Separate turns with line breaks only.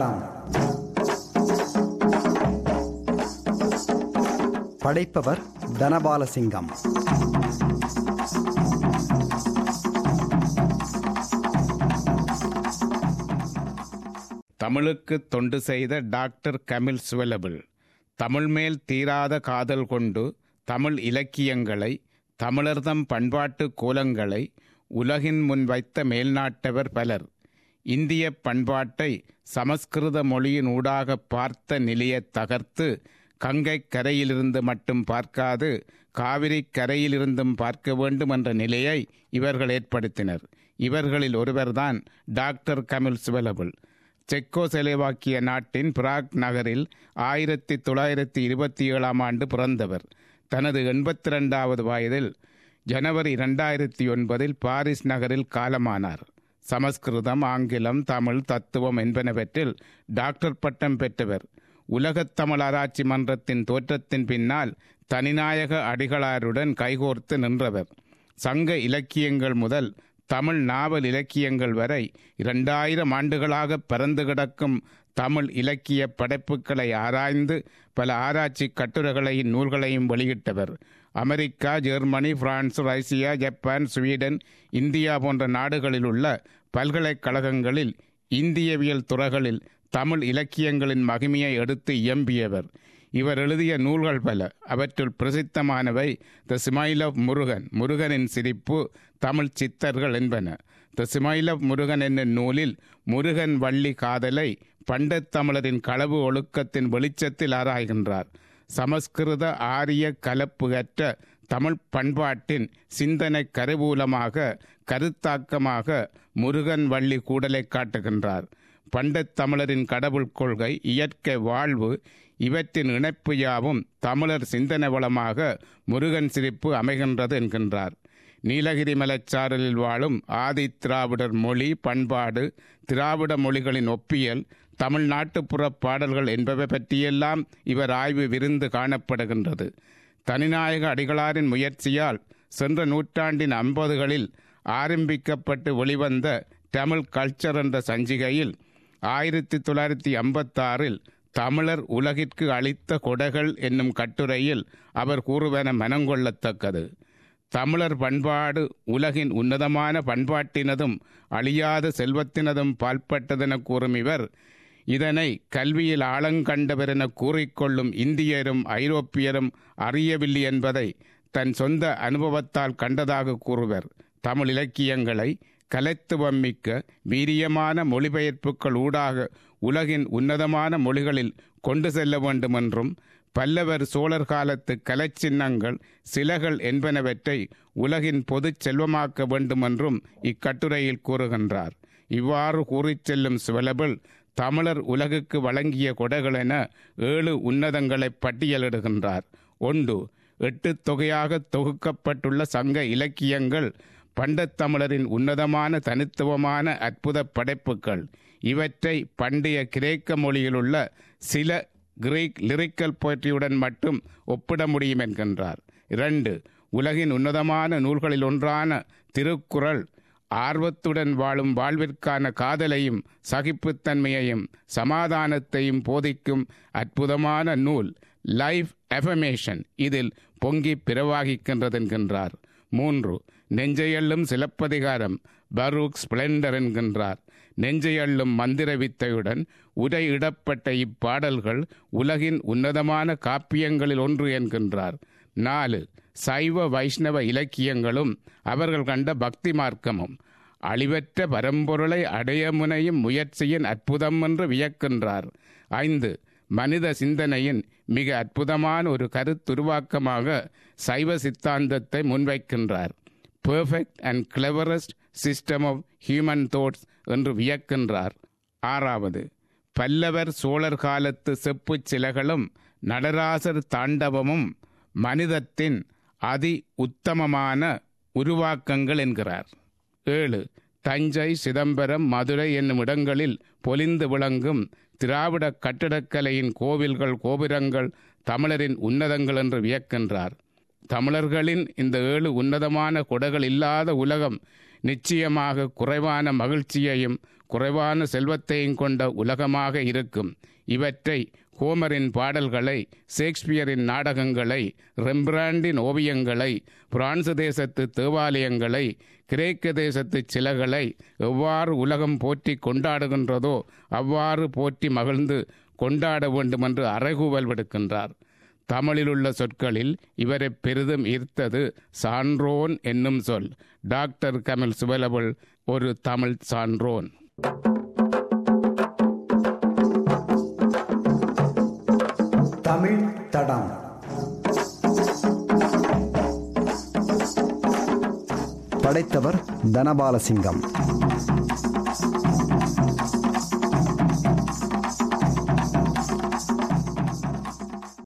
தடம் படைப்பவர் தனபாலசிங்கம்
தமிழுக்கு தொண்டு செய்த டாக்டர் கமில் சுவலபிள் தமிழ் மேல் தீராத காதல் கொண்டு தமிழ் இலக்கியங்களை தமிழர்தம் பண்பாட்டு கோலங்களை உலகின் முன் வைத்த மேல்நாட்டவர் பலர் இந்திய பண்பாட்டை சமஸ்கிருத மொழியின் ஊடாக பார்த்த நிலையை தகர்த்து கங்கை கரையிலிருந்து மட்டும் பார்க்காது காவிரி கரையிலிருந்தும் பார்க்க வேண்டும் என்ற நிலையை இவர்கள் ஏற்படுத்தினர் இவர்களில் ஒருவர்தான் டாக்டர் கமில் சுவலபிள் செக்கோசெலோவாக்கிய நாட்டின் பிராக் நகரில் ஆயிரத்தி தொள்ளாயிரத்தி இருபத்தி ஏழாம் ஆண்டு பிறந்தவர் தனது எண்பத்தி ரெண்டாவது வயதில் ஜனவரி இரண்டாயிரத்தி ஒன்பதில் பாரிஸ் நகரில் காலமானார் சமஸ்கிருதம் ஆங்கிலம் தமிழ் தத்துவம் என்பனவற்றில் டாக்டர் பட்டம் பெற்றவர் உலகத் தமிழ் ஆராய்ச்சி மன்றத்தின் தோற்றத்தின் பின்னால் தனிநாயக அடிகளாருடன் கைகோர்த்து நின்றவர் சங்க இலக்கியங்கள் முதல் தமிழ் நாவல் இலக்கியங்கள் வரை இரண்டாயிரம் ஆண்டுகளாக பறந்து கிடக்கும் தமிழ் இலக்கிய படைப்புகளை ஆராய்ந்து பல ஆராய்ச்சி கட்டுரைகளையும் நூல்களையும் வெளியிட்டவர் America Germany France Russia Japan Sweden India போன்ற நாடுகளில் உள்ள பல்கலைக்கழகங்களில் இந்தியவியல் துறைகளில் தமிழ் இலக்கியங்களின் மகிமையை எடுத்து இயம்பியவர் இவர் எழுதிய நூல்கள் பல அவற்றுள் பிரசித்தமானவை த ஸ்மைல் ஆஃப் முருகன் முருகனின் சிரிப்பு தமிழ் சித்தர்கள் என்பன த ஸ்மைல் ஆஃப் முருகன் என்னும் நூலில் முருகன் வள்ளி காதலை பண்டத் தமிழரின் களவு ஒழுக்கத்தின் வெளிச்சத்தில் ஆராய்கின்றார் சமஸ்கிருத ஆரிய கலப்பு அற்ற தமிழ் பண்பாட்டின் சிந்தனை கருவூலமாக கருத்தாக்கமாக முருகன் வள்ளி கூடலை காட்டுகின்றார் பண்டத் தமிழரின் கடவுள் கொள்கை இயற்கை வாழ்வு இவற்றின் இணைப்பு யாவும் தமிழர் சிந்தனை வளமாக முருகன் சிரிப்பு அமைகின்றது என்கின்றார் நீலகிரி மலைச்சாரலில் வாழும் ஆதி திராவிடர் மொழி பண்பாடு திராவிட மொழிகளின் ஒப்பியல் தமிழ்நாட்டுப்புற பாடல்கள் என்பவை பற்றியெல்லாம் இவர் ஆய்வு விருந்து காணப்படுகின்றது தனிநாயக அடிகளாரின் முயற்சியால் சென்ற நூற்றாண்டின் ஐம்பதுகளில் ஆரம்பிக்கப்பட்டு வெளிவந்த தமிழ் கல்ச்சர் என்ற சஞ்சிகையில் ஆயிரத்தி தொள்ளாயிரத்தி ஐம்பத்தாறில் தமிழர் உலகிற்கு அளித்த கொடைகள் என்னும் கட்டுரையில் அவர் கூறுவன மனங்கொள்ளத்தக்கது தமிழர் பண்பாடு உலகின் உன்னதமான பண்பாட்டினதும் அழியாத செல்வத்தினதும் பால்பட்டதென கூறும் இவர் இதனை கல்வியில் ஆழங்கண்டவரென கூறிக்கொள்ளும் இந்தியரும் ஐரோப்பியரும் அறியவில்லை என்பதை தன் சொந்த அனுபவத்தால் கண்டதாக கூறுவர் தமிழ் இலக்கியங்களை கலைத்துவம் மிக்க வீரியமான மொழிபெயர்ப்புகள் ஊடாக உலகின் உன்னதமான மொழிகளில் கொண்டு செல்ல வேண்டுமென்றும் பல்லவர் சோழர் காலத்து கலைச்சின்னங்கள் சிலைகள் என்பனவற்றை உலகின் பொதுச் செல்வமாக்க வேண்டுமென்றும் இக்கட்டுரையில் கூறுகின்றார் இவ்வாறு கூறிச் செல்லும் சுவலபிள் தமிழர் உலகுக்கு வழங்கிய கொடைகள் என ஏழு உன்னதங்களை பட்டியலிடுகின்றார் ஒன்று எட்டு தொகையாக தொகுக்கப்பட்டுள்ள சங்க இலக்கியங்கள் பண்டத் தமிழரின் உன்னதமான தனித்துவமான அற்புத படைப்புகள் இவற்றை பண்டைய கிரேக்க மொழியிலுள்ள சில கிரீக் லிரிக்கல் போற்றியுடன் மட்டும் ஒப்பிட முடியும் என்கின்றார் இரண்டு உலகின் உன்னதமான நூல்களில் ஒன்றான திருக்குறள் ஆர்வத்துடன் வாழும் வாழ்விற்கான காதலையும் சகிப்புத்தன்மையையும் சமாதானத்தையும் போதிக்கும் அற்புதமான நூல் லைஃப் எஃபமேஷன் இதில் பொங்கி பிரவாகிக்கின்றது என்கின்றார் மூன்று நெஞ்சையள்ளும் சிலப்பதிகாரம் பரூக் ஸ்பிளெண்டர் என்கின்றார் நெஞ்சையள்ளும் மந்திர வித்தையுடன் உரையிடப்பட்ட இப்பாடல்கள் உலகின் உன்னதமான காப்பியங்களில் ஒன்று என்கின்றார் நாலு சைவ வைஷ்ணவ இலக்கியங்களும் அவர்கள் கண்ட பக்தி மார்க்கமும் அழிவற்ற பரம்பொருளை அடைய முனையும் முயற்சியின் அற்புதம் என்று வியக்கின்றார் ஐந்து மனித சிந்தனையின் மிக அற்புதமான ஒரு கருத்துருவாக்கமாக சைவ சித்தாந்தத்தை முன்வைக்கின்றார் perfect and cleverest system of human thoughts என்று வியக்கின்றார் ஆறாவது பல்லவர் சோழர் காலத்து செப்புச் சிலைகளும் நடராசர் தாண்டவமும் மனிதத்தின் அதி உத்தமமான உருவாக்கங்கள் என்கிறார் ஏழு தஞ்சை சிதம்பரம் மதுரை என்னும் இடங்களில் பொலிந்து விளங்கும் திராவிட கட்டிடக்கலையின் கோவில்கள் கோபுரங்கள் தமிழரின் உன்னதங்கள் என்று வியக்கின்றார் தமிழர்களின் இந்த ஏழு உன்னதமான கொடைகள் இல்லாத உலகம் நிச்சயமாக குறைவான மகிழ்ச்சியையும் குறைவான செல்வத்தையும் கொண்ட உலகமாக இருக்கும் இவற்றை ஹோமரின் பாடல்களை ஷேக்ஸ்பியரின் நாடகங்களை ரெம்பிராண்டின் ஓவியங்களை பிரான்சு தேசத்து தேவாலயங்களை கிரேக்க தேசத்து சிலைகளை எவ்வாறு உலகம் போற்றி கொண்டாடுகின்றதோ அவ்வாறு போற்றி மகிழ்ந்து கொண்டாட வேண்டும் என்று அறைகூவல் விடுக்கின்றார் தமிழிலுள்ள சொற்களில் இவரை பெரிதும் ஈர்த்தது சான்றோன் என்னும் சொல் டாக்டர் கமல் சுவலபுல் ஒரு தமிழ் சான்றோன்
தமிழ் தடம் படைத்தவர் தனபாலசிங்கம்